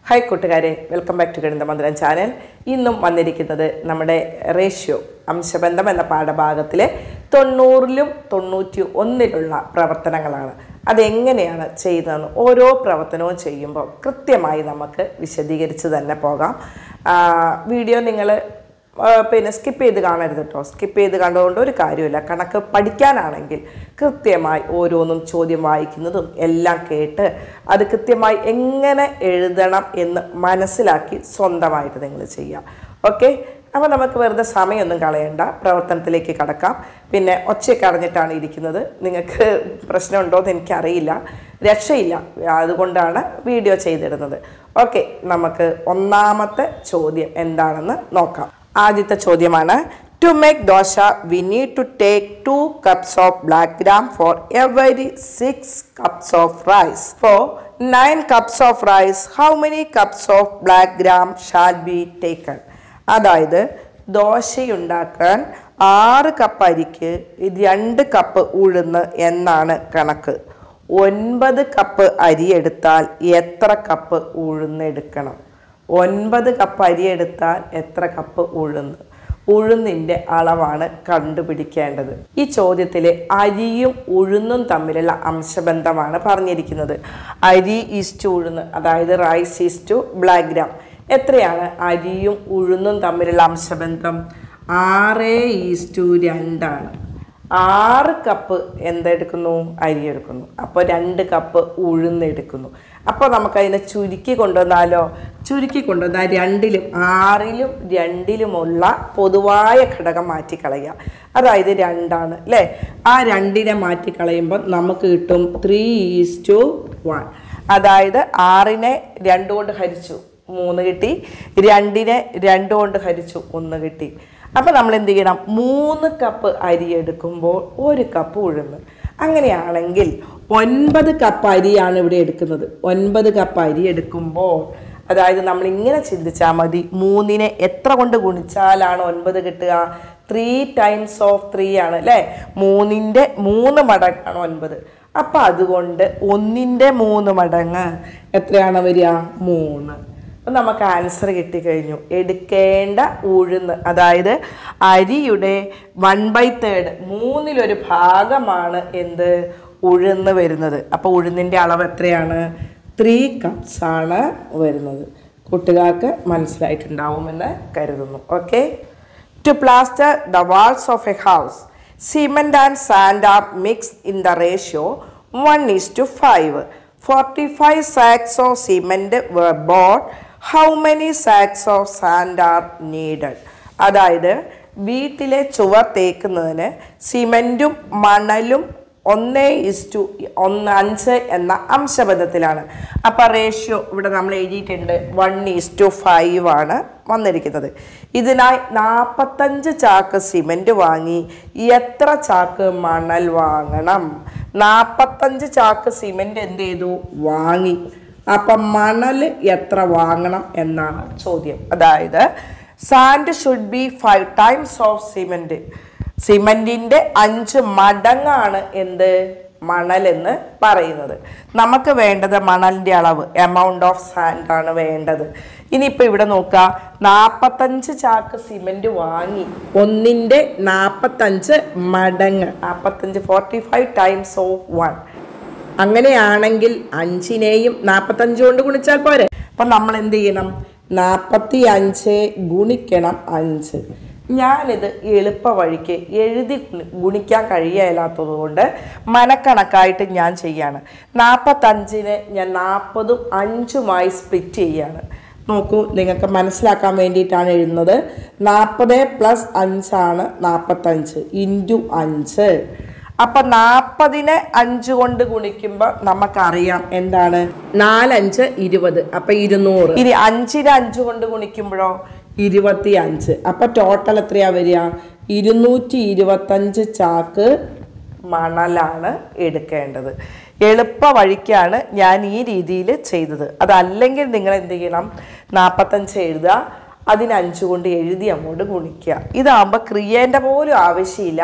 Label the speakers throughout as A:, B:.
A: Hi കൂട്ടുകാരെ welcome back to Ganithamandiram channel ഇന്നും വന്നിരിക്കുന്നത് നമ്മുടെ റേഷ്യോ അംശബന്ധം എന്ന പാഠഭാഗത്തിലെ തൊണ്ണൂറിലും തൊണ്ണൂറ്റി ഒന്നിലുള്ള പ്രവർത്തനങ്ങളാണ് അതെങ്ങനെയാണ് ചെയ്യുന്നതെന്ന് ഓരോ പ്രവർത്തനവും ചെയ്യുമ്പോൾ കൃത്യമായി നമുക്ക് വിശദീകരിച്ച് തന്നെ പോകാം ആ, വീഡിയോ നിങ്ങൾ ആ, പിന്നെ സ്കിപ്പ് ചെയ്ത് കാണരുത് കേട്ടോ സ്കിപ്പ് ചെയ്ത് കണ്ടുകൊണ്ട് ഒരു കാര്യമില്ല കണക്ക് പഠിക്കാനാണെങ്കിൽ കൃത്യമായി ഓരോന്നും ചോദ്യം വായിക്കുന്നതും എല്ലാം കേട്ട് അത് കൃത്യമായി എങ്ങനെ എഴുതണം എന്ന് മനസ്സിലാക്കി സ്വന്തമായിട്ട് നിങ്ങൾ ചെയ്യാം ഓക്കെ അപ്പോൾ നമുക്ക് വെറുതെ സമയമൊന്നും കളയണ്ട പ്രവർത്തനത്തിലേക്ക് കടക്കാം പിന്നെ ഒച്ചയൊക്കെ അടഞ്ഞിട്ടാണ് ഇരിക്കുന്നത് നിങ്ങൾക്ക് പ്രശ്നമുണ്ടോ എന്ന് എനിക്കറിയില്ല രക്ഷയില്ല അതുകൊണ്ടാണ് വീഡിയോ ചെയ്തിടുന്നത് ഓക്കെ നമുക്ക് ഒന്നാമത്തെ ചോദ്യം എന്താണെന്ന് നോക്കാം ആദ്യത്തെ ചോദ്യമാണ് to make dosa we need to take two cups of black gram for every six cups of rice for nine cups of rice how many cups of black gram shall be taken അതായത് ദോശയുണ്ടാക്കാൻ ആറ് cup അരിക്ക് രണ്ട് cup ഉഴുന്ന് എന്നാണ് കണക്ക് ഒൻപത് cup അരി എടുത്താൽ എത്ര കപ്പ് ഉഴുന്നെടുക്കണം ഒൻപത് കപ്പ് അരി എടുത്താൽ എത്ര കപ്പ് ഉഴുന്ന് ഉഴുന്നിൻ്റെ അളവാണ് കണ്ടുപിടിക്കേണ്ടത് ഈ ചോദ്യത്തിലെ അരിയും ഉഴുന്നും തമ്മിലുള്ള അംശബന്ധമാണ് പറഞ്ഞിരിക്കുന്നത് അരി ഈസ് ടു ഉഴുന്ന് അതായത് rice is to black gram എത്രയാണ് അരിയും ഉഴുന്നും തമ്മിലുള്ള അംശബന്ധം ആറ് ഈസ് ടു രണ്ടാണ് ആറ് കപ്പ് എന്തെടുക്കുന്നു അരി എടുക്കുന്നു അപ്പോൾ രണ്ട് കപ്പ് ഉഴുന്നെടുക്കുന്നു അപ്പോൾ നമുക്കതിനെ ചുരുക്കി കൊണ്ടുവന്നാലോ ചുരുക്കി കൊണ്ടുവന്നാൽ രണ്ടിലും ആറിലും രണ്ടിലുമുള്ള പൊതുവായ ഘടകം മാറ്റിക്കളയുക അതായത് രണ്ടാണ് അല്ലേ ആ രണ്ടിനെ മാറ്റിക്കളയുമ്പോൾ നമുക്ക് കിട്ടും ത്രീ ഈസ് ടു വൺ അതായത് ആറിനെ രണ്ട് കൊണ്ട് ഹരിച്ചു മൂന്ന് കിട്ടി രണ്ടിനെ രണ്ട് കൊണ്ട് ഹരിച്ചു ഒന്ന് കിട്ടി അപ്പോൾ നമ്മൾ എന്ത് ചെയ്യണം മൂന്ന് കപ്പ് അരി എടുക്കുമ്പോൾ ഒരു കപ്പ് ഉഴുന്ന് അങ്ങനെയാണെങ്കിൽ ഒൻപത് കപ്പ് അരിയാണ് ഇവിടെ എടുക്കുന്നത് ഒൻപത് കപ്പ് അരി എടുക്കുമ്പോൾ അതായത് നമ്മൾ ഇങ്ങനെ ചിന്തിച്ചാൽ മതി മൂന്നിനെ എത്ര കൊണ്ട് ഗുണിച്ചാലാണ് ഒൻപത് കിട്ടുക ത്രീ ടൈംസ് ഓഫ് ത്രീ ആണ് അല്ലേ മൂന്നിൻ്റെ മൂന്ന് മടങ്ങാണ് ഒൻപത് അപ്പം അതുകൊണ്ട് ഒന്നിൻ്റെ മൂന്ന് മടങ്ങ് എത്രയാണ് വരിക മൂന്ന് അപ്പം നമുക്ക് ആൻസർ കിട്ടിക്കഴിഞ്ഞു എടുക്കേണ്ട ഉഴുന്ന് അതായത് അരിയുടെ വൺ ബൈ തേർഡ് മൂന്നിലൊരു ഭാഗമാണ് എന്ത് ഉഴുന്ന് വരുന്നത് അപ്പോൾ ഉഴുന്നിൻ്റെ അളവ് എത്രയാണ് ത്രീ കപ്സ് ആണ് വരുന്നത് കൂട്ടുകാർക്ക് മനസ്സിലായിട്ടുണ്ടാവുമെന്ന് കരുതുന്നു okay to plaster the walls of a house cement and sand are mix in the ratio one is to five forty five sacks of cement bought how many sacks of sand are needed അതായത് വീട്ടിലെ ചുവർ തേക്കുന്നതിന് സിമെൻറ്റും മണലും ഒന്ന് is to ഒന്ന് അഞ്ച് എന്ന അംശബന്ധത്തിലാണ് അപ്പോൾ ratio ഇവിടെ നമ്മൾ എഴുതിയിട്ടുണ്ട് വൺ ഈസ് ടു ഫൈവ് ആണ് വന്നിരിക്കുന്നത് ഇതിനായി നാൽപ്പത്തഞ്ച് ചാക്ക് സിമെൻറ്റ് വാങ്ങി എത്ര ചാക്ക് മണൽ വാങ്ങണം നാൽപ്പത്തഞ്ച് ചാക്ക് സിമെൻറ്റ് എന്ത് ചെയ്തു വാങ്ങി അപ്പം മണൽ എത്ര വാങ്ങണം എന്നാണ് ചോദ്യം അതായത് sand should be five times of cement സിമെൻറ്റിൻ്റെ അഞ്ച് മടങ്ങാണ് എന്ത് മണൽ എന്ന് പറയുന്നത് നമുക്ക് വേണ്ടത് മണലിൻ്റെ അളവ് എമൗണ്ട് ഓഫ് സാൻഡ് ആണ് വേണ്ടത് ഇനിയിപ്പോൾ ഇവിടെ നോക്കുക നാൽപ്പത്തഞ്ച് ചാക്ക് സിമെൻറ്റ് വാങ്ങി ഒന്നിൻ്റെ നാൽപ്പത്തഞ്ച് മടങ്ങ് നാൽപ്പത്തഞ്ച് forty five times of one അങ്ങനെയാണെങ്കിൽ അഞ്ചിനെയും നാൽപ്പത്തഞ്ച് കൊണ്ട് ഗുണിച്ചാൽ പോരെ അപ്പം നമ്മൾ എന്ത് ചെയ്യണം നാൽപ്പത്തി അഞ്ച് ഗുണിക്കണം അഞ്ച് ഞാനിത് എളുപ്പ വഴിക്ക് എഴുതി ഗുണി- ഗുണിക്കാൻ കഴിയില്ലാത്തത് കൊണ്ട് മനക്കണക്കായിട്ട് ഞാൻ ചെയ്യാണ് നാൽപ്പത്തഞ്ചിന് ഞാൻ നാൽപ്പതും അഞ്ചുമായി സ്പ്ലിറ്റ് ചെയ്യാണ് നോക്കൂ നിങ്ങൾക്ക് മനസ്സിലാക്കാൻ വേണ്ടിയിട്ടാണ് എഴുതുന്നത് നാൽപ്പത് പ്ലസ് അഞ്ചാണ് നാൽപ്പത്തഞ്ച് ഇൻറ്റു അഞ്ച് അപ്പൊ നാൽപ്പതിനെ അഞ്ച് കൊണ്ട് ഗുണിക്കുമ്പോൾ നമുക്കറിയാം എന്താണ് നാലഞ്ച് ഇരുപത് അപ്പൊ ഇരുന്നൂറ് ഇനി അഞ്ചിനെ അഞ്ച് കൊണ്ട് ഗുണിക്കുമ്പോഴോ ഇരുപത്തി അഞ്ച് അപ്പൊ ടോട്ടൽ എത്രയാ വരിക ഇരുന്നൂറ്റി ഇരുപത്തഞ്ച് ചാക്ക് മണലാണ് എടുക്കേണ്ടത് എളുപ്പ വഴിക്കാണ് ഞാൻ ഈ രീതിയിൽ ചെയ്തത് അതല്ലെങ്കിൽ നിങ്ങൾ എന്ത് ചെയ്യണം നാൽപ്പത്തഞ്ച് എഴുതുക അതിന് അഞ്ച് കൊണ്ട് എഴുതി അങ്ങോട്ട് ഗുണിക്കുക ഇതാകുമ്പോൾ ക്രിയേൻ്റെ പോലും ആവശ്യമില്ല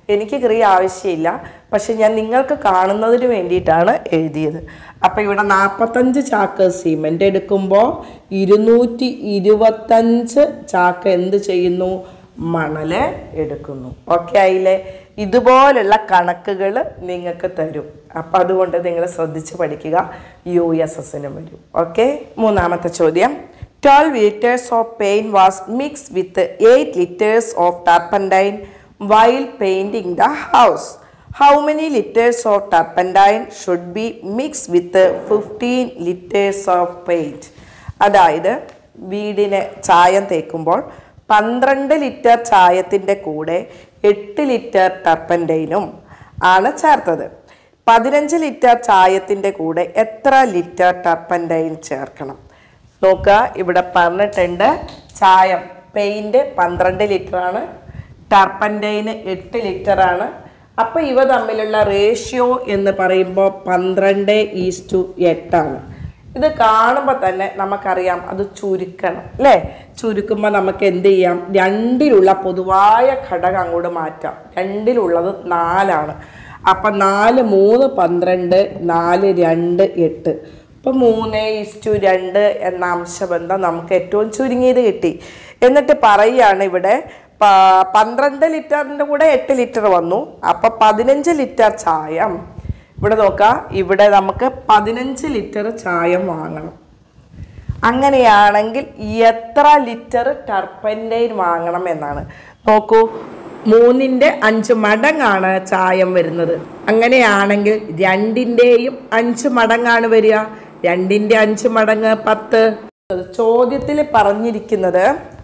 A: എനിക്ക് ക്രിയ ആവശ്യമില്ല പക്ഷെ ഞാൻ നിങ്ങൾക്ക് കാണുന്നതിന് വേണ്ടിയിട്ടാണ് എഴുതിയത് അപ്പോൾ ഇവിടെ നാൽപ്പത്തഞ്ച് ചാക്ക് സിമെൻ്റ് എടുക്കുമ്പോൾ ഇരുന്നൂറ്റി ഇരുപത്തഞ്ച് ചാക്ക് എന്ത് ചെയ്യുന്നു മണല് എടുക്കുന്നു ഓക്കെ ആയില്ലേ ഇതുപോലുള്ള കണക്കുകൾ നിങ്ങൾക്ക് തരും അപ്പം അതുകൊണ്ട് നിങ്ങൾ ശ്രദ്ധിച്ച് പഠിക്കുക യു എസ് എസിനും വരും ഓക്കെ മൂന്നാമത്തെ ചോദ്യം twelve litres of paint was mix with eight litres of turpentine while painting the house how many litres of turpentine should be mix with fifteen litres of paint അതായത് വീടിന് ചായം തേക്കുമ്പോൾ പന്ത്രണ്ട് litre ചായത്തിൻ്റെ കൂടെ എട്ട് litre ടർപ്പൻറ്റൈനും ആണ് ചേർത്തത് പതിനഞ്ച് ലിറ്റർ ചായത്തിൻ്റെ കൂടെ എത്ര ലിറ്റർ ടർപ്പൻറ്റൈൻ ചേർക്കണം നോക്കുക ഇവിടെ പറഞ്ഞിട്ടുണ്ട് ചായം പെയിൻറ് പന്ത്രണ്ട് ലിറ്ററാണ് ടർപ്പൻറ്റൈന് എട്ട് ലിറ്ററാണ് അപ്പോൾ ഇവ തമ്മിലുള്ള റേഷ്യോ എന്ന് പറയുമ്പോൾ പന്ത്രണ്ട് ഈസ് ടു എട്ടാണ് ഇത് കാണുമ്പോൾ തന്നെ നമുക്കറിയാം അത് ചുരുക്കണം അല്ലേ ചുരുക്കുമ്പോൾ നമുക്ക് എന്ത് ചെയ്യാം രണ്ടിലുള്ള പൊതുവായ ഘടകം അങ്ങോട്ട് മാറ്റാം രണ്ടിലുള്ളത് നാലാണ് അപ്പം നാല് മൂന്ന് പന്ത്രണ്ട് നാല് രണ്ട് എട്ട് ഇപ്പം മൂന്ന് ഇസ്റ്റു രണ്ട് എന്ന അംശബന്ധം നമുക്ക് ഏറ്റവും ചുരുങ്ങിയത് കിട്ടി എന്നിട്ട് പറയുകയാണ് ഇവിടെ പ- പന്ത്രണ്ട് ലിറ്ററിൻ്റെ കൂടെ എട്ട് ലിറ്റർ വന്നു അപ്പം പതിനഞ്ച് ലിറ്റർ ചായം ഇവിടെ നോക്കാം ഇവിടെ നമുക്ക് പതിനഞ്ച് ലിറ്റർ ചായം വാങ്ങണം അങ്ങനെയാണെങ്കിൽ എത്ര ലിറ്റർ ടർപ്പൻറ്റൈൻ വാങ്ങണം എന്നാണ് നോക്കൂ മൂന്നിൻ്റെ അഞ്ച് മടങ്ങാണ് ചായം വരുന്നത് അങ്ങനെയാണെങ്കിൽ രണ്ടിൻ്റെയും അഞ്ച് മടങ്ങാണ് വരിക രണ്ടിൻ്റെ അഞ്ച് മടങ്ങ് പത്ത് ചോദ്യത്തിൽ പറഞ്ഞിരിക്കുന്നത്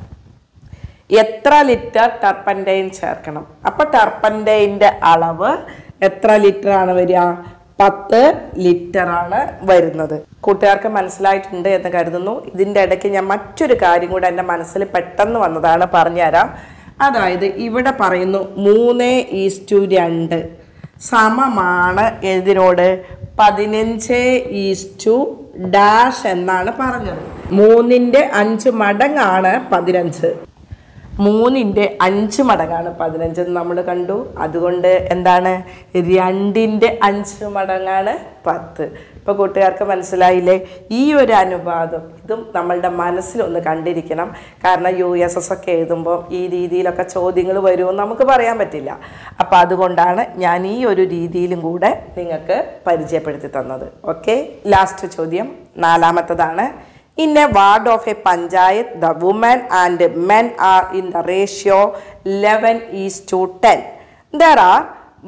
A: എത്ര ലിറ്റർ ടർപ്പൻറ്റൈൻ ചേർക്കണം അപ്പൊ ടർപ്പൻറ്റൈൻ്റെ അളവ് എത്ര ലിറ്റർ ആണ് വരിക പത്ത് ലിറ്റർ ആണ് വരുന്നത് കൂട്ടുകാർക്ക് മനസ്സിലായിട്ടുണ്ട് എന്ന് കരുതുന്നു ഇതിൻ്റെ ഇടയ്ക്ക് ഞാൻ മറ്റൊരു കാര്യം കൂടെ എൻ്റെ മനസ്സിൽ പെട്ടെന്ന് വന്നതാണ് പറഞ്ഞുതരാം അതായത് ഇവിടെ പറയുന്നു മൂന്ന് ഈസ്റ്റു രണ്ട് സമമാണ് ഇതിനോട് പതിനഞ്ച് ഈസ്റ്റു ഡാഷ് എന്നാണ് പറഞ്ഞത് മൂന്നിൻ്റെ അഞ്ച് മടങ്ങാണ് പതിനഞ്ച് മൂന്നിൻ്റെ അഞ്ച് മടങ്ങാണ് പതിനഞ്ച് എന്ന് നമ്മൾ കണ്ടു അതുകൊണ്ട് എന്താണ് രണ്ടിൻ്റെ അഞ്ച് മടങ്ങാണ് പത്ത് ഇപ്പോൾ കൂട്ടുകാർക്ക് മനസ്സിലായില്ലേ ഈ ഒരു അനുപാതം ഇതും നമ്മളുടെ മനസ്സിലൊന്ന് കണ്ടിരിക്കണം കാരണം യു എസ് എസ് ഒക്കെ എഴുതുമ്പോൾ ഈ രീതിയിലൊക്കെ ചോദ്യങ്ങൾ വരുമെന്ന് നമുക്ക് പറയാൻ പറ്റില്ല അപ്പോൾ അതുകൊണ്ടാണ് ഞാൻ ഈ ഒരു രീതിയിലും കൂടെ നിങ്ങൾക്ക് പരിചയപ്പെടുത്തി തന്നത് ഓക്കെ ലാസ്റ്റ് ചോദ്യം നാലാമത്തതാണ് In a ward of a panchayat, the women and men are in the ratio 11 is to 10. There are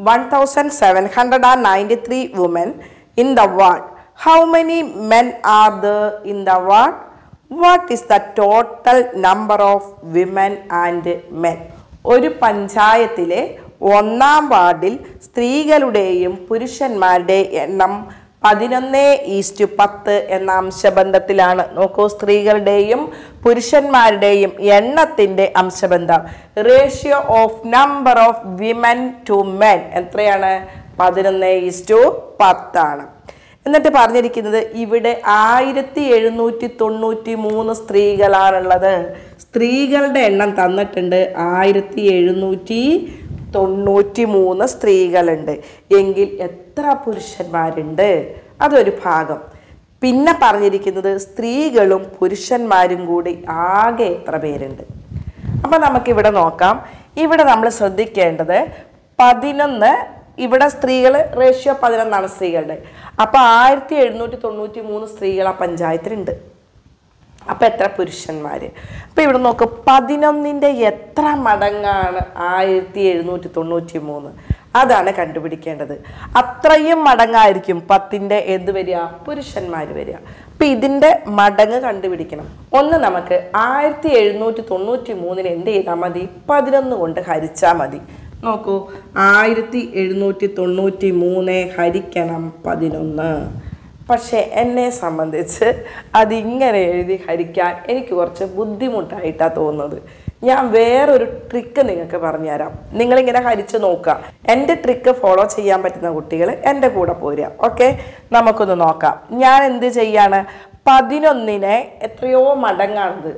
A: 1793 women in the ward. How many men are there in the ward? What is the total number of women and men? ഒരു പഞ്ചായത്തിലെ ഒന്നാം വാർഡിൽ സ്ത്രീകളുടെയും പുരുഷന്മാരുടെയും എണ്ണം പതിനൊന്ന് east പത്ത് എന്ന അംശബന്ധത്തിലാണ് നോക്കൂ സ്ത്രീകളുടെയും പുരുഷന്മാരുടെയും എണ്ണത്തിന്റെ അംശബന്ധം ratio of number of women to men എത്രയാണ് പതിനൊന്ന് ഈസ്റ്റു പത്താണ് എന്നിട്ട് പറഞ്ഞിരിക്കുന്നത് ഇവിടെ ആയിരത്തി എഴുന്നൂറ്റി തൊണ്ണൂറ്റി മൂന്ന് സ്ത്രീകളാണുള്ളത് സ്ത്രീകളുടെ എണ്ണം തന്നിട്ടുണ്ട് ആയിരത്തി എഴുന്നൂറ്റി തൊണ്ണൂറ്റി മൂന്ന് സ്ത്രീകളുണ്ട് എങ്കിൽ എത്ര പുരുഷന്മാരുണ്ട് അതൊരു ഭാഗം പിന്നെ പറഞ്ഞിരിക്കുന്നത് സ്ത്രീകളും പുരുഷന്മാരും കൂടി ആകെ എത്ര പേരുണ്ട് അപ്പം നമുക്കിവിടെ നോക്കാം ഇവിടെ നമ്മൾ ശ്രദ്ധിക്കേണ്ടത് പതിനൊന്ന് ഇവിടെ സ്ത്രീകൾ റേഷ്യോ പതിനൊന്നാണ് സ്ത്രീകളുടെ അപ്പോൾ ആയിരത്തി എഴുന്നൂറ്റി തൊണ്ണൂറ്റി മൂന്ന് സ്ത്രീകൾ ആ പഞ്ചായത്തിലുണ്ട് അപ്പം എത്ര പുരുഷന്മാർ അപ്പം ഇവിടെ നോക്ക് പതിനൊന്നിൻ്റെ എത്ര മടങ്ങാണ് ആയിരത്തി എഴുന്നൂറ്റി തൊണ്ണൂറ്റി മൂന്ന് അതാണ് കണ്ടുപിടിക്കേണ്ടത് അത്രയും മടങ്ങായിരിക്കും പത്തിൻ്റെ എന്ത് വരിക പുരുഷന്മാർ വരിക അപ്പം ഇതിൻ്റെ മടങ്ങ് കണ്ടുപിടിക്കണം ഒന്ന് നമുക്ക് ആയിരത്തി എഴുന്നൂറ്റി തൊണ്ണൂറ്റി മൂന്നിന് എന്ത് ചെയ്താൽ മതി പതിനൊന്ന് കൊണ്ട് ഹരിച്ചാൽ മതി നോക്കൂ ആയിരത്തി എഴുന്നൂറ്റി തൊണ്ണൂറ്റി മൂന്ന് ഹരിക്കണം പതിനൊന്ന് പക്ഷേ എന്നെ സംബന്ധിച്ച് അതിങ്ങനെ എഴുതി ഹരിക്കാൻ എനിക്ക് കുറച്ച് ബുദ്ധിമുട്ടായിട്ടാണ് തോന്നുന്നത് ഞാൻ വേറൊരു ട്രിക്ക് നിങ്ങൾക്ക് പറഞ്ഞുതരാം നിങ്ങളിങ്ങനെ ഹരിച്ച് നോക്കുക എൻ്റെ ട്രിക്ക് ഫോളോ ചെയ്യാൻ പറ്റുന്ന കുട്ടികൾ എൻ്റെ കൂടെ പോരുക ഓക്കെ നമുക്കൊന്ന് നോക്കാം ഞാൻ എന്ത് ചെയ്യാണ് പതിനൊന്നിനെ എത്രയോ മടങ്ങാണിത്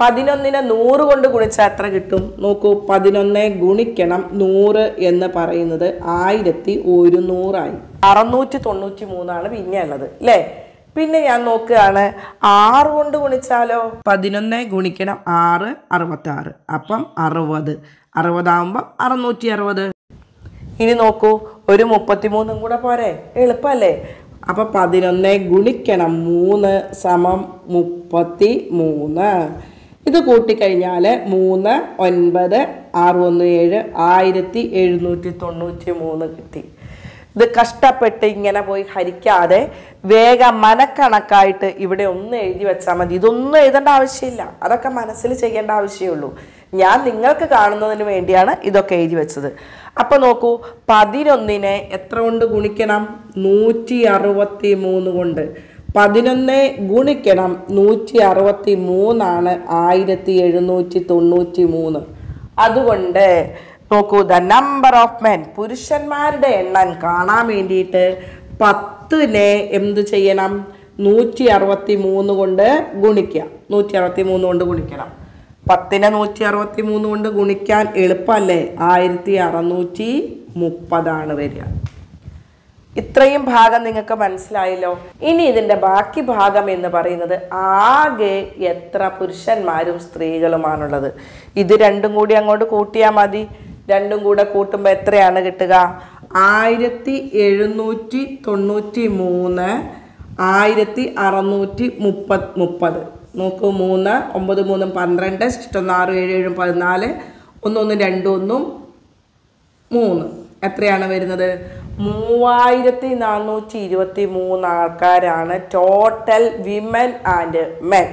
A: പതിനൊന്നിനെ നൂറ് കൊണ്ട് ഗുണിച്ചാൽ എത്ര കിട്ടും നോക്കൂ പതിനൊന്ന് ഗുണിക്കണം നൂറ് എന്ന് പറയുന്നത് ആയിരത്തി ഒരുന്നൂറായി അറുന്നൂറ്റി തൊണ്ണൂറ്റി മൂന്നാണ് പിന്നെ ഉള്ളത് അല്ലേ പിന്നെ ഞാൻ നോക്കുകയാണ് ആറ് കൊണ്ട് ഗുണിച്ചാലോ പതിനൊന്ന് ഗുണിക്കണം ആറ് അറുപത്തി ആറ് അപ്പം അറുപത് അറുപതാകുമ്പം അറുന്നൂറ്റി അറുപത് ഇനി നോക്കൂ ഒരു മുപ്പത്തിമൂന്നും കൂടെ പോരെ എളുപ്പമല്ലേ അപ്പൊ പതിനൊന്ന് ഗുണിക്കണം മൂന്ന് സമം മുപ്പത്തി മൂന്ന് ഇത് കൂട്ടിക്കഴിഞ്ഞാൽ മൂന്ന് ഒൻപത് ആറ് ഒന്ന് ഏഴ് ആയിരത്തി എഴുന്നൂറ്റി തൊണ്ണൂറ്റി മൂന്ന് കിട്ടി ഇത് കഷ്ടപ്പെട്ട് ഇങ്ങനെ പോയി ഹരിക്കാതെ വേഗം മനക്കണക്കായിട്ട് ഇവിടെ ഒന്ന് എഴുതി വെച്ചാൽ മതി ഇതൊന്നും എഴുതേണ്ട ആവശ്യമില്ല അതൊക്കെ മനസ്സിൽ ചെയ്യേണ്ട ആവശ്യമുള്ളൂ ഞാൻ നിങ്ങൾക്ക് കാണുന്നതിന് വേണ്ടിയാണ് ഇതൊക്കെ എഴുതി വെച്ചത് അപ്പൊ നോക്കൂ പതിനൊന്നിനെ എത്ര കൊണ്ട് ഗുണിക്കണം നൂറ്റി അറുപത്തി മൂന്ന് കൊണ്ട് പതിനൊന്ന് ഗുണിക്കണം നൂറ്റി അറുപത്തി മൂന്നാണ് ആയിരത്തി എഴുന്നൂറ്റി തൊണ്ണൂറ്റി മൂന്ന് അതുകൊണ്ട് നോക്കൂ ദ നമ്പർ ഓഫ് മെൻ പുരുഷന്മാരുടെ എണ്ണം കാണാൻ വേണ്ടിയിട്ട് പത്തിനെ എന്ത് ചെയ്യണം നൂറ്റി അറുപത്തി മൂന്ന് കൊണ്ട് ഗുണിക്കുക നൂറ്റി അറുപത്തി മൂന്ന് കൊണ്ട് ഗുണിക്കണം പത്തിനെ നൂറ്റി അറുപത്തി മൂന്ന് കൊണ്ട് ഗുണിക്കാൻ എളുപ്പമല്ലേ ആയിരത്തി അറുന്നൂറ്റി മുപ്പതാണ് വരിക ഇത്രയും ഭാഗം നിങ്ങൾക്ക് മനസ്സിലായല്ലോ ഇനി ഇതിന്റെ ബാക്കി ഭാഗം എന്ന് പറയുന്നത് ആകെ എത്ര പുരുഷന്മാരും സ്ത്രീകളുമാണുള്ളത് ഇത് രണ്ടും കൂടി അങ്ങോട്ട് കൂട്ടിയാൽ മതി രണ്ടും കൂടെ കൂട്ടുമ്പോൾ എത്രയാണ് കിട്ടുക ആയിരത്തി എഴുന്നൂറ്റി തൊണ്ണൂറ്റി മൂന്ന് ആയിരത്തി അറുന്നൂറ്റി മുപ്പത് മുപ്പത് നോക്കൂ മൂന്ന് ഒമ്പത് മൂന്നും പന്ത്രണ്ട് ഇഷ്ടൊന്ന് ആറ് ഏഴ് ഏഴും പതിനാല് ഒന്നൊന്നും രണ്ടും ഒന്നും മൂന്ന് എത്രയാണ് വരുന്നത് മൂവായിരത്തി നാനൂറ്റി ഇരുപത്തി മൂന്ന് ആൾക്കാരാണ് ടോട്ടൽ വിമൻ ആൻഡ് മെൻ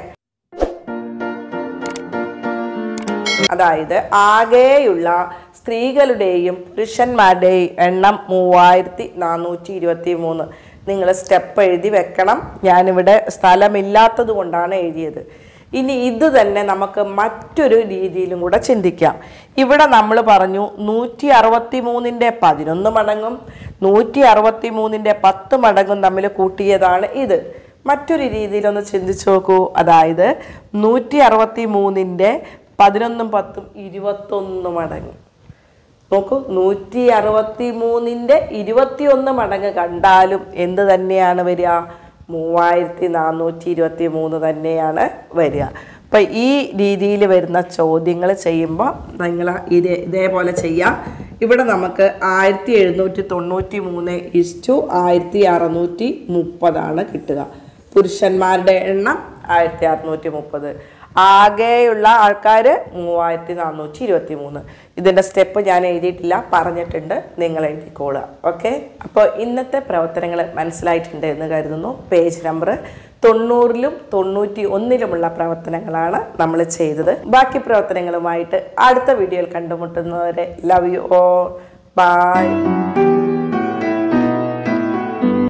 A: അതായത് ആകെയുള്ള സ്ത്രീകളുടെയും പുരുഷന്മാരുടെയും എണ്ണം മൂവായിരത്തി നാനൂറ്റി ഇരുപത്തി മൂന്ന് നിങ്ങൾ സ്റ്റെപ്പ് എഴുതി വെക്കണം ഞാനിവിടെ സ്ഥലമില്ലാത്തത് കൊണ്ടാണ് എഴുതിയത് ഇനി ഇത് തന്നെ നമുക്ക് മറ്റൊരു രീതിയിലും കൂടെ ചിന്തിക്കാം ഇവിടെ നമ്മൾ പറഞ്ഞു നൂറ്റി അറുപത്തി മൂന്നിൻ്റെ പതിനൊന്ന് മടങ്ങും നൂറ്റി അറുപത്തി മൂന്നിൻ്റെ പത്ത് മടങ്ങും തമ്മിൽ കൂട്ടിയതാണ് ഇത് മറ്റൊരു രീതിയിലൊന്ന് ചിന്തിച്ചു നോക്കൂ അതായത് നൂറ്റി അറുപത്തി മൂന്നിൻ്റെ പതിനൊന്നും പത്തും ഇരുപത്തൊന്ന് മടങ്ങ് നോക്കൂ നൂറ്റി അറുപത്തി മൂന്നിൻ്റെ ഇരുപത്തിയൊന്ന് മടങ്ങ് കണ്ടാലും എന്ത് തന്നെയാണ് വരിക മൂവായിരത്തി നാനൂറ്റി ഇരുപത്തി മൂന്ന് തന്നെയാണ് വരിക അപ്പം ഈ രീതിയിൽ വരുന്ന ചോദ്യങ്ങൾ ചെയ്യുമ്പോൾ നിങ്ങൾ ഇതേ ഇതേപോലെ ചെയ്യാം ഇവിടെ നമുക്ക് ആയിരത്തി എഴുന്നൂറ്റി തൊണ്ണൂറ്റി മൂന്ന് ഇസ്റ്റു ആയിരത്തി അറുന്നൂറ്റി മുപ്പതാണ് കിട്ടുക പുരുഷന്മാരുടെ എണ്ണം ആയിരത്തി അറുന്നൂറ്റി മുപ്പത് ആകെയുള്ള ആൾക്കാർ മൂവായിരത്തി നാനൂറ്റി ഇരുപത്തി മൂന്ന് ഇതിൻ്റെ സ്റ്റെപ്പ് ഞാൻ എഴുതിയിട്ടില്ല പറഞ്ഞിട്ടുണ്ട് നിങ്ങൾ എഴുതിക്കോളുക ഓക്കെ അപ്പോൾ ഇന്നത്തെ പ്രവർത്തനങ്ങൾ മനസ്സിലായിട്ടുണ്ട് എന്ന് കരുതുന്നു പേജ് നമ്പർ തൊണ്ണൂറിലും തൊണ്ണൂറ്റി ഒന്നിലുമുള്ള പ്രവർത്തനങ്ങളാണ് നമ്മൾ ചെയ്തത് ബാക്കി പ്രവർത്തനങ്ങളുമായിട്ട് അടുത്ത വീഡിയോയിൽ കണ്ടുമുട്ടുന്നവരെ ലവ് യു ഓ ബൈ